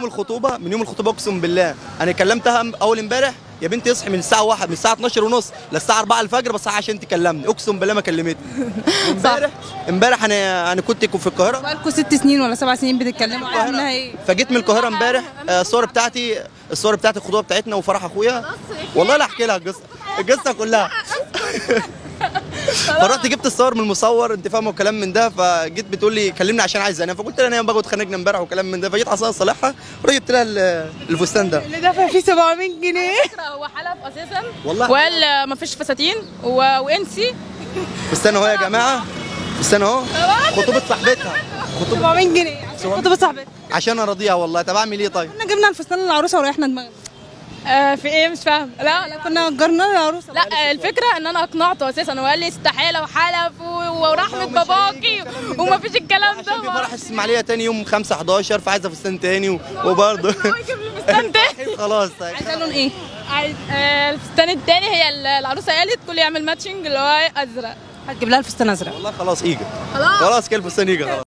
يوم الخطوبه من يوم الخطوبه اقسم بالله انا كلمتها اول امبارح يا بنتي اصحي من الساعه 1 من الساعه 12 ونص للساعه 4 الفجر بس عشان تكلمني اقسم بالله ما كلمتني امبارح امبارح انا انا كنت في القاهره بقالكوا ست سنين ولا سبع سنين بتتكلموا عنها ايه فجيت من القاهره امبارح آه، الصور بتاعتي الصور بتاعت الخطوبه بتاعتنا وفرح اخويا والله لا احكي لها القصه القصه كلها فرحت جبت الصور من المصور انت فاهمه وكلام من ده فجيت بتقول لي كلمني عشان عايز انام فقلت لها انا باخد خانقنا امبارح وكلام من ده فجيت عصام اصالحها ورحت جبت لها ال- الفستان ده اللي دافع فيه 700 جنيه هو حلف اساسا والله. وقال ما فيش فساتين و... وانسي فستان اهو يا جماعه فستان اهو خطوبه صاحبتها خطوبه 700 جنيه عشان خطوبة صاحبتك عشان ارضيها والله طب اعمل ايه طيب كنا جبنا الفستان للعروسه وريحنا دماغنا آه في ايه مش فاهم لا لا كنا اجرنا للعروسه لا الفكره ان انا اقنعته اساسا وقال لي استحاله وحلف و- ورحمه باباكي وما فيش الكلام ده عشان في فرح الاسماعيليه تاني يوم 5 11 فعايزه فستان تاني و- وبرضه الفستان تاني خلاص طيب عايزه لون ايه عايز آه، الفستان التاني هي ال- العروسه قالت كل يعمل ماتشنج اللي هو ازرق هتجيب لها الفستان ازرق والله خلاص ايجا خلاص خلاص كده الفستان ايجا خلاص